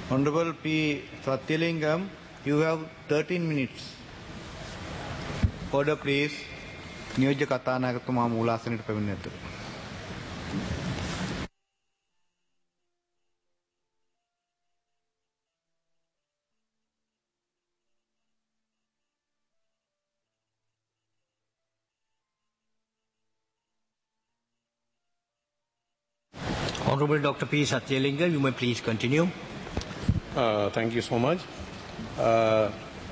Honorable P. Satyalingam, you have 13 minutes. Order please. නියෝජ්‍ය කතානායකතුමා මූලාසනයට පැමිණ ඇත. Honorable Dr. P. Satyalinga, you may please continue. Uh, thank you so much. Uh,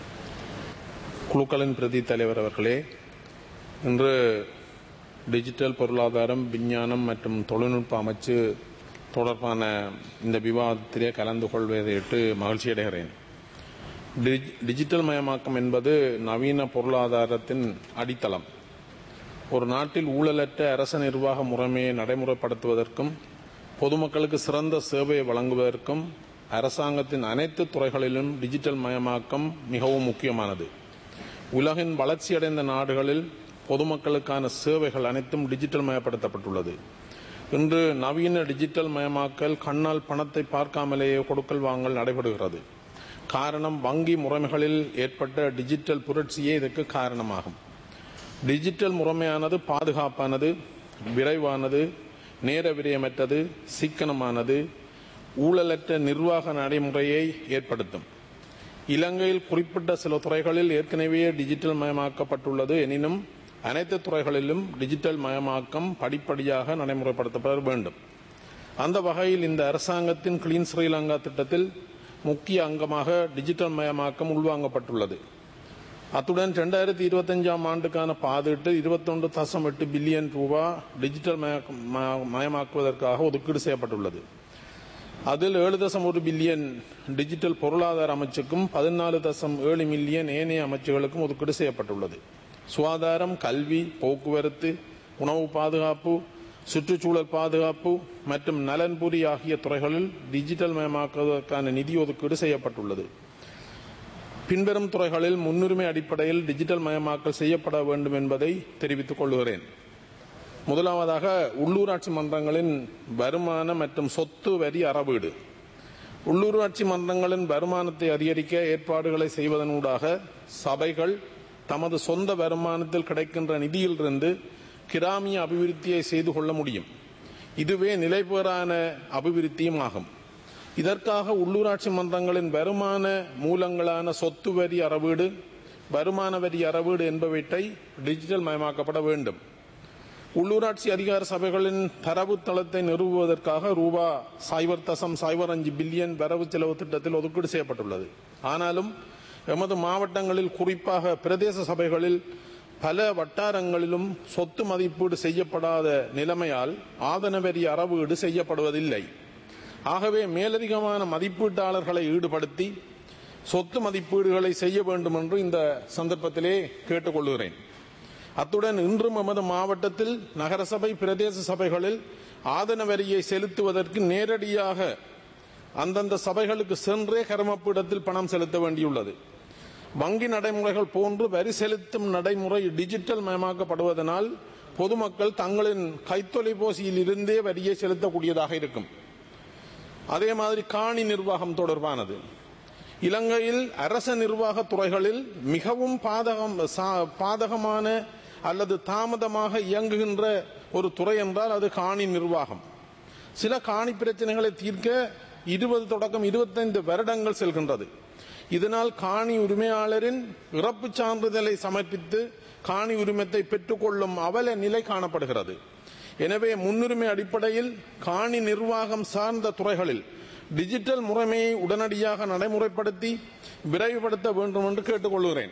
குழுக்களின் பிரதி தலைவர் அவர்களே இன்று டிஜிட்டல் பொருளாதாரம் விஞ்ஞானம் மற்றும் தொழில்நுட்ப அமைச்சு தொடர்பான இந்த விவாதத்திலே கலந்து கொள்வதையிட்டு மகிழ்ச்சி அடைகிறேன் டிஜி- டிஜிட்டல் மயமாக்கம் என்பது நவீன பொருளாதாரத்தின் அடித்தளம் ஒரு நாட்டில் ஊழலற்ற அரச நிர்வாக முறைமையை நடைமுறைப்படுத்துவதற்கும் பொதுமக்களுக்கு சிறந்த சேவையை வழங்குவதற்கும் அரசாங்கத்தின் அனைத்து துறைகளிலும் டிஜிட்டல் மயமாக்கம் மிகவும் முக்கியமானது உலகின் வளர்ச்சியடைந்த நாடுகளில் பொதுமக்களுக்கான சேவைகள் அனைத்தும் டிஜிட்டல் மயப்படுத்தப்பட்டுள்ளது இன்று நவீன டிஜிட்டல் மயமாக்கல் கண்ணால் பணத்தை பார்க்காமலேயே கொடுக்கல் வாங்கல் நடைபெறுகிறது காரணம் வங்கி முறைமைகளில் ஏற்பட்ட டிஜிட்டல் புரட்சியே இதற்கு காரணமாகும் டிஜிட்டல் முறைமையானது பாதுகாப்பானது விரைவானது நேர விரயமற்றது சிக்கனமானது ஊழலற்ற நிர்வாக நடைமுறையை ஏற்படுத்தும் இலங்கையில் குறிப்பிட்ட சில துறைகளில் ஏற்கனவே டிஜிட்டல் மயமாக்கப்பட்டுள்ளது எனினும் அனைத்து துறைகளிலும் டிஜிட்டல் மயமாக்கம் படிப்படியாக நடைமுறைப்படுத்தப்பட வேண்டும் அந்த வகையில் இந்த அரசாங்கத்தின் கிளீன் ஸ்ரீலங்கா திட்டத்தில் முக்கிய அங்கமாக டிஜிட்டல் மயமாக்கம் உள்வாங்கப்பட்டுள்ளது அத்துடன் இரண்டாயிரத்தி இருபத்தஞ்சாம் ஆண்டுக்கான பாதீட்டு இருபத்தொன்று தசம் எட்டு பில்லியன் ரூபா டிஜிட்டல் மயக்க- ம- மயமாக்குவதற்காக ஒதுக்கீடு செய்யப்பட்டுள்ளது அதில் ஏழு தசம் ஒரு பில்லியன் டிஜிட்டல் பொருளாதார அமைச்சுக்கும் பதினாலு தசம் ஏழு மில்லியன் ஏனைய அமைச்சுகளுக்கும் ஒதுக்கீடு செய்யப்பட்டுள்ளது சுகாதாரம் கல்வி போக்குவரத்து உணவு பாதுகாப்பு சுற்றுச்சூழல் பாதுகாப்பு மற்றும் நலன்புரி ஆகிய துறைகளில் டிஜிட்டல் மயமாக்குவதற்கான நிதி ஒதுக்கீடு செய்யப்பட்டுள்ளது பின்வரும் துறைகளில் முன்னுரிமை அடிப்படையில் டிஜிட்டல் மயமாக்கல் செய்யப்பட வேண்டும் என்பதை தெரிவித்துக் கொள்கிறேன் முதலாவதாக உள்ளூராட்சி மன்றங்களின் வருமான மற்றும் சொத்து வரி அறவீடு உள்ளூராட்சி மன்றங்களின் வருமானத்தை அதிகரிக்க ஏற்பாடுகளை செய்வதனூடாக சபைகள் தமது சொந்த வருமானத்தில் கிடைக்கின்ற நிதியிலிருந்து கிராமிய அபிவிருத்தியை செய்து கொள்ள முடியும் இதுவே நிலைபெறான அபிவிருத்தியும் ஆகும் இதற்காக உள்ளூராட்சி மன்றங்களின் வருமான மூலங்களான சொத்து வரி அறவீடு வருமான வரி அறவீடு என்பவற்றை டிஜிட்டல் மயமாக்கப்பட வேண்டும் உள்ளூராட்சி அதிகார சபைகளின் தரவு தளத்தை நிறுவுவதற்காக ரூபா சைபர் தசம் சைபர் அஞ்சு பில்லியன் வரவு செலவு திட்டத்தில் ஒதுக்கீடு செய்யப்பட்டுள்ளது ஆனாலும் எமது மாவட்டங்களில் குறிப்பாக பிரதேச சபைகளில் பல வட்டாரங்களிலும் சொத்து மதிப்பீடு செய்யப்படாத நிலைமையால் ஆதன வரி அறவீடு செய்யப்படுவதில்லை ஆகவே மேலதிகமான மதிப்பீட்டாளர்களை ஈடுபடுத்தி சொத்து மதிப்பீடுகளை செய்ய வேண்டும் என்று இந்த சந்தர்ப்பத்திலே கேட்டுக்கொள்கிறேன் அத்துடன் இன்றும் எமது மாவட்டத்தில் நகரசபை பிரதேச சபைகளில் ஆதன வரியை செலுத்துவதற்கு நேரடியாக அந்தந்த சபைகளுக்கு சென்றே கருமப்பீடத்தில் பணம் செலுத்த வேண்டியுள்ளது வங்கி நடைமுறைகள் போன்று வரி செலுத்தும் நடைமுறை டிஜிட்டல் மயமாக்கப்படுவதனால் பொதுமக்கள் தங்களின் கைத்தொலைபேசியில் இருந்தே வரியை செலுத்தக்கூடியதாக இருக்கும் அதே மாதிரி காணி நிர்வாகம் தொடர்பானது இலங்கையில் அரச நிர்வாக துறைகளில் மிகவும் பாதகம் சா- பாதகமான அல்லது தாமதமாக இயங்குகின்ற ஒரு துறை என்றால் அது காணி நிர்வாகம் சில காணி பிரச்சனைகளை தீர்க்க இருபது தொடக்கம் இருபத்தைந்து வருடங்கள் செல்கின்றது இதனால் காணி உரிமையாளரின் இறப்புச் சான்றிதழை சமர்ப்பித்து காணி உரிமத்தை பெற்றுக்கொள்ளும் அவல நிலை காணப்படுகிறது எனவே முன்னுரிமை அடிப்படையில் காணி நிர்வாகம் சார்ந்த துறைகளில் டிஜிட்டல் முறைமையை உடனடியாக நடைமுறைப்படுத்தி விரைவுபடுத்த வேண்டும் என்று கேட்டுக்கொள்கிறேன்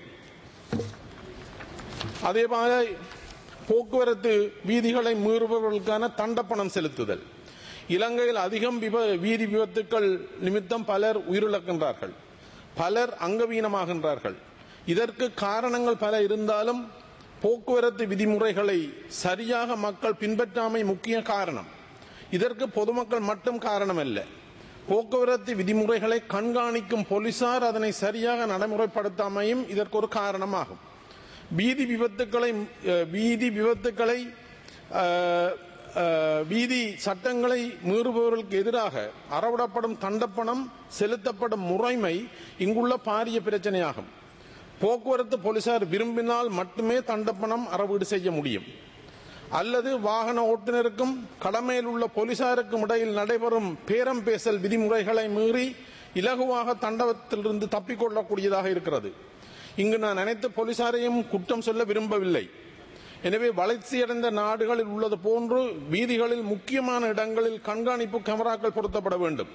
அதேபோல போக்குவரத்து வீதிகளை மீறுபவர்களுக்கான தண்டப்பணம் செலுத்துதல் இலங்கையில் அதிகம் விப- வீதி விபத்துக்கள் நிமித்தம் பலர் உயிரிழக்கின்றார்கள் பலர் அங்கவீனமாகின்றார்கள் இதற்கு காரணங்கள் பல இருந்தாலும் போக்குவரத்து விதிமுறைகளை சரியாக மக்கள் பின்பற்றாமை முக்கிய காரணம் இதற்கு பொதுமக்கள் மட்டும் காரணம் அல்ல போக்குவரத்து விதிமுறைகளை கண்காணிக்கும் போலீசார் அதனை சரியாக நடைமுறைப்படுத்தாமையும் இதற்கு ஒரு காரணமாகும் வீதி விபத்துக்களை அஹ், வீதி விபத்துக்களை அஹ், அஹ், வீதி சட்டங்களை மீறுபவர்களுக்கு எதிராக அறவிடப்படும் தண்டப்பணம் செலுத்தப்படும் முறைமை இங்குள்ள பாரிய பிரச்சனையாகும் போக்குவரத்து போலீசார் விரும்பினால் மட்டுமே தண்டப்பணம் அறவீடு செய்ய முடியும் அல்லது வாகன ஓட்டுநருக்கும் கடமையில் உள்ள போலீசாருக்கும் இடையில் நடைபெறும் பேரம் பேசல் விதிமுறைகளை மீறி இலகுவாக தண்டவத்திலிருந்து தப்பிக்கொள்ளக்கூடியதாக இருக்கிறது இங்கு நான் அனைத்து போலீசாரையும் குற்றம் சொல்ல விரும்பவில்லை எனவே வளர்ச்சியடைந்த நாடுகளில் உள்ளது போன்று வீதிகளில் முக்கியமான இடங்களில் கண்காணிப்பு கேமராக்கள் பொருத்தப்பட வேண்டும்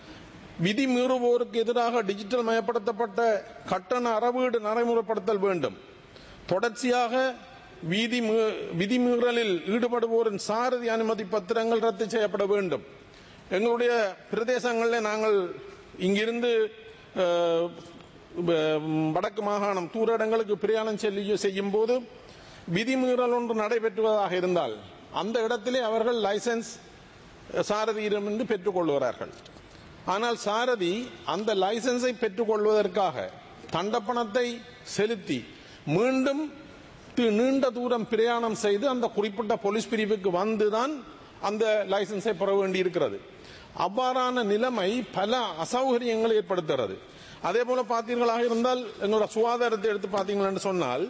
விதி மீறுவோருக்கு எதிராக டிஜிட்டல் மயப்படுத்தப்பட்ட கட்டண அறவீடு நடைமுறைப்படுத்தல் வேண்டும் தொடர்ச்சியாக வீதி மீ- விதிமீறலில் ஈடுபடுவோரின் சாரதி அனுமதி பத்திரங்கள் ரத்து செய்யப்பட வேண்டும் எங்களுடைய பிரதேசங்களில் நாங்கள் இங்கிருந்து அஹ், வ- வடக்கு மாகாணம் தூர இடங்களுக்கு பிரயாணம் செல்லி செய்யும் போது விதிமீறல் ஒன்று நடைபெற்றுவதாக இருந்தால் அந்த இடத்திலே அவர்கள் லைசன்ஸ் சாரதியிடமிருந்து பெற்றுக்கொள்கிறார்கள் ஆனால் சாரதி அந்த லைசன்ஸை பெற்றுக்கொள்வதற்காக தண்டப்பணத்தை செலுத்தி மீண்டும் தி- நீண்ட தூரம் பிரயாணம் செய்து அந்த குறிப்பிட்ட போலீஸ் பிரிவுக்கு வந்துதான் அந்த லைசன்ஸை பெற வேண்டியிருக்கிறது அவ்வாறான நிலைமை பல அசௌகரியங்களை ஏற்படுத்துகிறது அதே போல பார்த்தீர்களாக இருந்தால் எங்களோட சுகாதாரத்தை எடுத்து பார்த்தீங்கன்னு சொன்னால்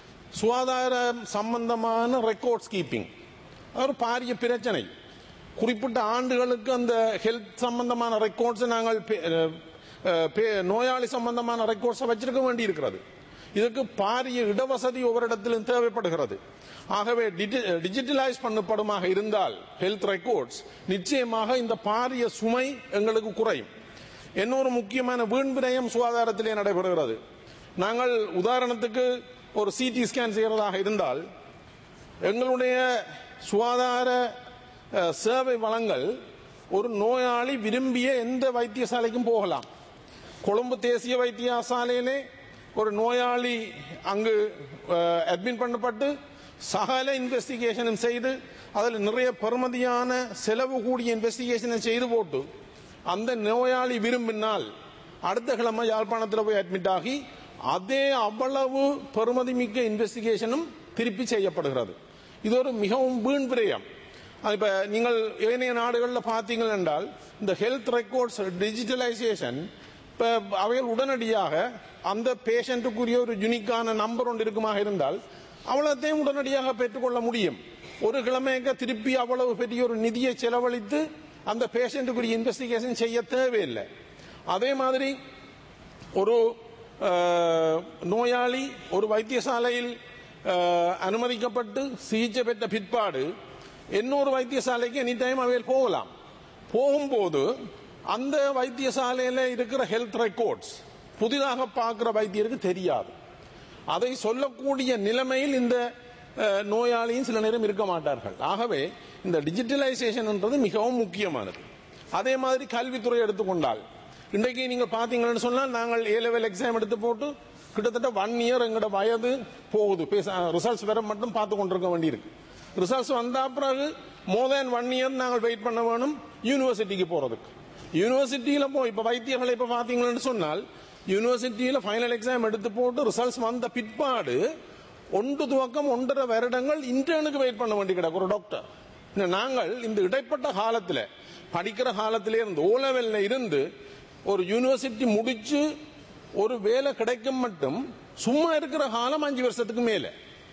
சுகாதாரம் சம்பந்தமான ரெக்கார்ட்ஸ் கீப்பிங் ஒரு பாரிய பிரச்சனை குறிப்பிட்ட ஆண்டுகளுக்கு அந்த ஹெல்த் சம்பந்தமான ரெக்கார்ட்ஸ் நாங்கள் பே- அஹ், பே- நோயாளி சம்பந்தமான ரெக்கார்ட்ஸை வச்சிருக்க வேண்டி இருக்கிறது இதுக்கு பாரிய இடவசதி ஒவ்வொரு இடத்திலும் தேவைப்படுகிறது ஆகவே டிஜிட்டலைஸ் பண்ணப்படுமாக இருந்தால் ஹெல்த் ரெக்கார்ட்ஸ் நிச்சயமாக இந்த பாரிய சுமை எங்களுக்கு குறையும் இன்னொரு முக்கியமான வீண் விரயம் சுகாதாரத்திலே நடைபெறுகிறது நாங்கள் உதாரணத்துக்கு ஒரு சிடி ஸ்கேன் செய்கிறதாக இருந்தால் எங்களுடைய சுகாதார அஹ், சேவை வளங்கள் ஒரு நோயாளி விரும்பிய எந்த வைத்தியசாலைக்கும் போகலாம் கொழும்பு தேசிய வைத்தியசாலையிலே ஒரு நோயாளி அங்கு அட்மிட் பண்ணப்பட்டு சகல இன்வெஸ்டிகேஷனும் செய்து அதில் நிறைய பெறுமதியான செலவு கூடிய இன்வெஸ்டிகேஷனை செய்து போட்டு அந்த நோயாளி விரும்பினால் அடுத்த கிழமை யாழ்ப்பாணத்தில் போய் அட்மிட் ஆகி அதே அவ்வளவு பெறுமதி மிக்க இன்வெஸ்டிகேஷனும் திருப்பி செய்யப்படுகிறது இது ஒரு மிகவும் வீண் விரயம் இப்ப நீங்கள் ஏனைய நாடுகளில் பார்த்தீங்கள் என்றால் இந்த ஹெல்த் ரெக்கார்ட்ஸ் டிஜிட்டலைசேஷன் இப்ப அவைகள் உடனடியாக அந்த பேஷண்ட்டுக்குரிய ஒரு யுனிக்கான நம்பர் ஒன்று இருக்குமாக இருந்தால் அவ்வளோத்தையும் உடனடியாக பெற்றுக்கொள்ள முடியும் ஒரு கிழமைக்கு திருப்பி அவ்வளவு பெரிய ஒரு நிதியை செலவழித்து அந்த பேஷண்ட்டுக்குரிய இன்வெஸ்டிகேஷன் செய்ய தேவையில்லை அதே மாதிரி ஒரு அஹ், நோயாளி ஒரு வைத்தியசாலையில் அஹ், அனுமதிக்கப்பட்டு சிகிச்சை பெற்ற பிற்பாடு இன்னொரு வைத்தியசாலைக்கு எனி டைம் அவையில் போகலாம் போகும்போது அந்த வைத்தியசாலையில் இருக்கிற ஹெல்த் ரெக்கார்ட்ஸ் புதிதாக பார்க்கிற வைத்தியருக்கு தெரியாது அதை சொல்லக்கூடிய நிலைமையில் இந்த அஹ், நோயாளியும் சில நேரம் இருக்க மாட்டார்கள் ஆகவே இந்த டிஜிட்டலைசேஷன் என்றது மிகவும் முக்கியமானது அதே மாதிரி கல்வித்துறை எடுத்துக்கொண்டால் இன்றைக்கு நீங்க பாத்தீங்கன்னு சொன்னால் நாங்கள் ஏ லெவல் எக்ஸாம் எடுத்து போட்டு கிட்டத்தட்ட ஒன் இயர் எங்களோட வயது போகுது ரிசல்ட்ஸ் வர மட்டும் பார்த்து கொண்டிருக்க வேண்டியிருக்கு ரிசல்ட்ஸ் வந்த பிறகு மோர் தேன் ஒன் இயர் நாங்கள் வெயிட் பண்ண வேணும் யூனிவர்சிட்டிக்கு போறதுக்கு யூனிவர்சிட்டியில போய் இப்ப வைத்தியர்களை இப்ப பாத்தீங்கன்னு சொன்னால் யூனிவர்சிட்டியில ஃபைனல் எக்ஸாம் எடுத்து போட்டு ரிசல்ட்ஸ் வந்த பிற்பாடு ஒன்று துவக்கம் ஒன்றரை வருடங்கள் இன்டர்னுக்கு வெயிட் பண்ண வேண்டி கிடக்கு ஒரு டாக்டர் இந்த நாங்கள் இந்த இடைப்பட்ட காலத்துல படிக்கிற காலத்திலே இருந்து ஓ லெவல்ல இருந்து ஒரு யூனிவர்சிட்டி முடிச்சு ஒரு வேலை கிடைக்கும் மட்டும் சும்மா இருக்கிற காலம் அஞ்சு வருஷத்துக்கு மேலே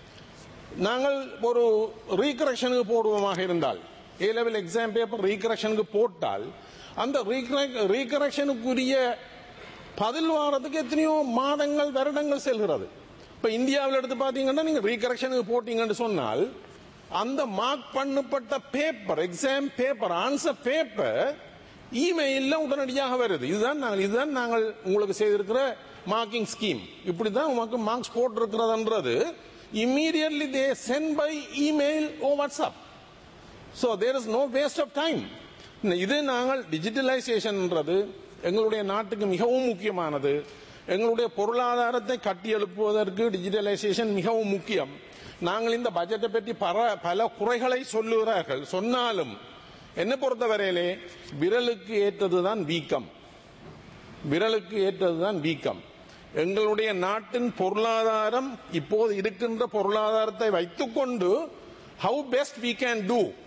நாங்கள் ஒரு ரீகரெக்ஷனுக்கு போடுவோமாக இருந்தால் ஏ லெவல் எக்ஸாம் பேப்பர் ரீகரெக்ஷனுக்கு போட்டால் அந்த ரீகரெக்ஷனுக்குரிய பதில் வாரத்துக்கு எத்தனையோ மாதங்கள் வருடங்கள் செல்கிறது இப்ப இந்தியாவில் எடுத்து பாத்தீங்கன்னா நீங்க ரீகரெக்ஷனுக்கு போட்டீங்கன்னு சொன்னால் அந்த மார்க் பண்ணப்பட்ட paper exam paper answer paper இமெயில்ல உடனடியாக வருது இதுதான் நாங்கள் இதுதான் நாங்கள் உங்களுக்கு செய்திருக்கிற மார்க்கிங் ஸ்கீம் இப்படிதான் உமக்கு மார்க்ஸ் போட்டிருக்கிறதுன்றது immediately they send by email or WhatsApp. So there is no waste of time. இது நாங்கள் டிஜிட்டலைசேஷன்ன்றது எங்களுடைய நாட்டுக்கு மிகவும் முக்கியமானது எங்களுடைய பொருளாதாரத்தை கட்டி எழுப்புவதற்கு டிஜிட்டலைசேஷன் மிகவும் முக்கியம் நாங்கள் இந்த பட்ஜெட்டை பற்றி பல பல குறைகளை சொல்லுகிறார்கள் சொன்னாலும் என்ன பொறுத்தவரையிலே விரலுக்கு ஏற்றதுதான் வீக்கம் விரலுக்கு ஏற்றதுதான் வீக்கம் எங்களுடைய நாட்டின் பொருளாதாரம் இப்போது இருக்கின்ற பொருளாதாரத்தை வைத்துக்கொண்டு how best we can do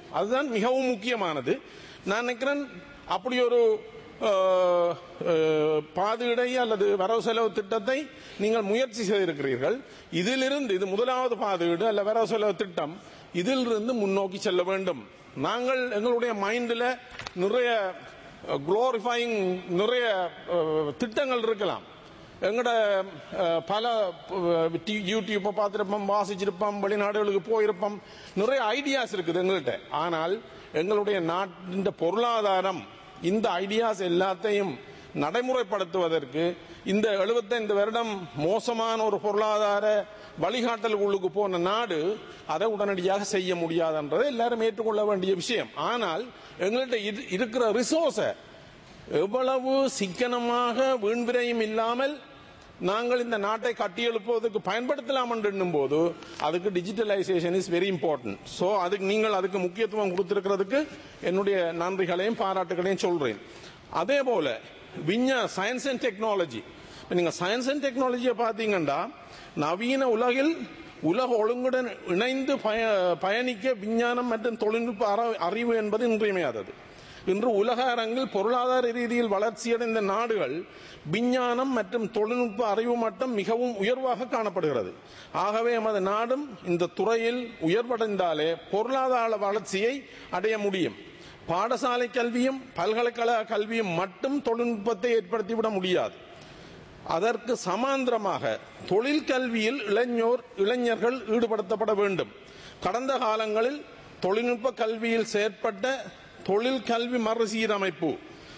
அதுதான் மிகவும் முக்கியமானது நான் நினைக்கிறேன் அப்படி ஒரு அஹ், அஹ், பாதுடை அல்லது வரவு செலவு திட்டத்தை நீங்கள் முயற்சி செய்திருக்கிறீர்கள் இதிலிருந்து இது முதலாவது பாதுகீடு அல்ல வரவு செலவு திட்டம் இதிலிருந்து முன்னோக்கி செல்ல வேண்டும் நாங்கள் எங்களுடைய மைண்டில் நிறைய குளோரிஃபைங் நிறைய அஹ், திட்டங்கள் இருக்கலாம் எங்கட அஹ், பல அஹ், டி- யூடியூப்பை பார்த்துருப்போம் வாசிச்சிருப்போம் வெளிநாடுகளுக்கு போயிருப்போம் நிறைய ஐடியாஸ் இருக்குது எங்கள்கிட்ட ஆனால் எங்களுடைய நாட்டின் பொருளாதாரம் இந்த ஐடியாஸ் எல்லாத்தையும் நடைமுறைப்படுத்துவதற்கு இந்த 75 வருடம் மோசமான ஒரு பொருளாதார வழிகாட்டலுக்குள்ளுக்கு போன நாடு அதை உடனடியாக செய்ய முடியாதுன்றதை எல்லாரும் ஏற்றுக்கொள்ள வேண்டிய விஷயம் ஆனால் எங்கள்கிட்ட இரு- இருக்கிற ரிசோர்ஸை எவ்வளவு சிக்கனமாக வீண்விரையும் இல்லாமல் நாங்கள் இந்த நாட்டை கட்டியெழுப்புவதற்கு பயன்படுத்தலாம் என்று போது அதுக்கு digitalisation is very important so அதுக்கு நீங்கள் அதுக்கு முக்கியத்துவம் கொடுத்திருக்கிறதுக்கு என்னுடைய நன்றிகளையும் பாராட்டுகளையும் சொல்றேன் அதே போல விஞ்ஞா சயின்ஸ் அண்ட் டெக்னாலஜி நீங்க சயின்ஸ் அண்ட் டெக்னாலஜியை பார்த்தீங்கன்னா நவீன உலகில் உலக ஒழுங்குடன் இணைந்து பய- பயணிக்க விஞ்ஞானம் மற்றும் தொழில்நுட்ப அற- அறிவு என்பது இன்றியமையாதது இன்று உலக அரங்கில் பொருளாதார ரீதியில் வளர்ச்சியடைந்த நாடுகள் விஞ்ஞானம் மற்றும் தொழில்நுட்ப அறிவு மட்டம் மிகவும் உயர்வாக காணப்படுகிறது ஆகவே எமது நாடும் இந்த துறையில் உயர்வடைந்தாலே பொருளாதார வளர்ச்சியை அடைய முடியும் பாடசாலை கல்வியும் பல்கலைக்கழக கல்வியும் மட்டும் தொழில்நுட்பத்தை ஏற்படுத்திவிட முடியாது அதற்கு சமாந்திரமாக தொழில் கல்வியில் இளைஞர் இளைஞர்கள் ஈடுபடுத்தப்பட வேண்டும் கடந்த காலங்களில் தொழில்நுட்ப கல்வியில் செயற்பட்ட தொழில் கல்வி மறுசீரமைப்பு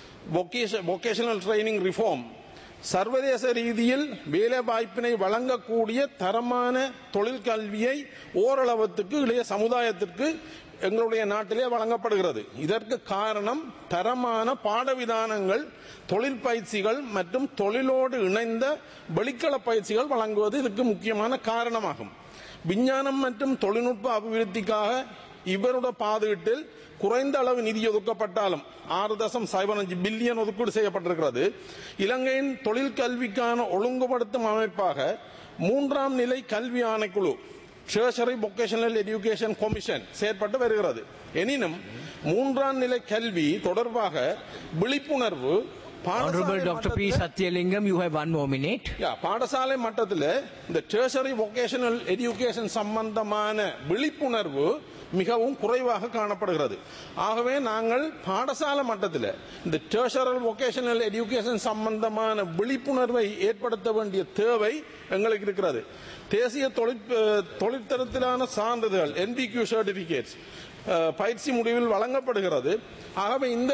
வொகேஷனல் ட்ரைனிங் ரிஃபார்ம் சர்வதேச ரீதியில் வேலை வாய்ப்பினை வழங்கக்கூடிய தரமான தொழில் கல்வியை ஓரளவுக்கு இளைய சமுதாயத்திற்கு எங்களுடைய நாட்டிலே வழங்கப்படுகிறது இதற்கு காரணம் தரமான பாடவிதானங்கள் தொழில் பயிற்சிகள் மற்றும் தொழிலோடு இணைந்த வெளிக்கள பயிற்சிகள் வழங்குவது இதுக்கு முக்கியமான காரணமாகும் விஞ்ஞானம் மற்றும் தொழில்நுட்ப அபிவிருத்திக்காக இவருடைய பாதுகாட்டில் குறைந்த அளவு நிதி ஒதுக்கப்பட்டாலும் ஆறு தசம் சைபர் அஞ்சு பில்லியன் ஒதுக்கீடு செய்யப்பட்டிருக்கிறது இலங்கையின் தொழில் கல்விக்கான ஒழுங்குபடுத்தும் அமைப்பாக மூன்றாம் நிலை கல்வி ஆணைக்குழு ட்ரெஷரி வொகேஷனல் எஜுகேஷன் கமிஷன் செயற்பட்டு வருகிறது எனினும் மூன்றாம் நிலை கல்வி தொடர்பாக விழிப்புணர்வு Honorable பாடசாலை Dr. P. மட்டத்தில் Satyalingam, you have one more minute. யா, பாடசாலை மட்டத்தில் இந்த டெர்சரி வொகேஷனல் எஜுகேஷன் சம்பந்தமான விழிப்புணர்வு மிகவும் குறைவாக காணப்படுகிறது ஆகவே நாங்கள் பாடசாலை மட்டத்தில் இந்த டெர்சரல் வொகேஷனல் எஜுகேஷன் சம்பந்தமான விழிப்புணர்வை ஏற்படுத்த வேண்டிய தேவை எங்களுக்கு இருக்கிறது தேசிய தொழிற் தொழிற்தரத்திலான சான்றிதழ் என்பிக்யூ சர்டிபிகேட்ஸ் பயிற்சி முடிவில் வழங்கப்படுகிறது ஆகவே இந்த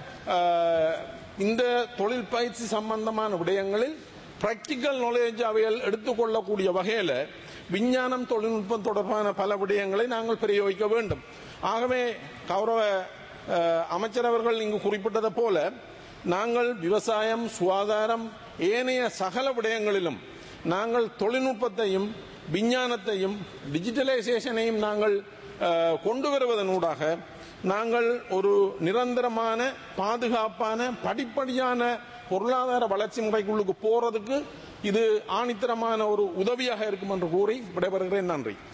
அஹ், இந்த தொழில் பயிற்சி சம்பந்தமான விடயங்களில் பிராக்டிக்கல் நாலேஜ் அவைகள் எடுத்துக்கொள்ளக்கூடிய வகையில் விஞ்ஞானம் தொழில்நுட்பம் தொடர்பான பல விடயங்களை நாங்கள் பிரயோகிக்க வேண்டும் ஆகவே கௌரவ அஹ், அமைச்சர் அவர்கள் இங்கு குறிப்பிட்டது போல நாங்கள் விவசாயம் சுகாதாரம் ஏனைய சகல விடயங்களிலும் நாங்கள் தொழில்நுட்பத்தையும் விஞ்ஞானத்தையும் டிஜிட்டலைசேஷனையும் நாங்கள் அஹ், கொண்டு வருவதனூடாக நாங்கள் ஒரு நிரந்தரமான பாதுகாப்பான படிப்படியான பொருளாதார வளர்ச்சி முறைக்குள்ளுக்கு போறதுக்கு இது ஆணித்தரமான ஒரு உதவியாக இருக்கும் என்று கூறி விடைபெறுகிறேன் நன்றி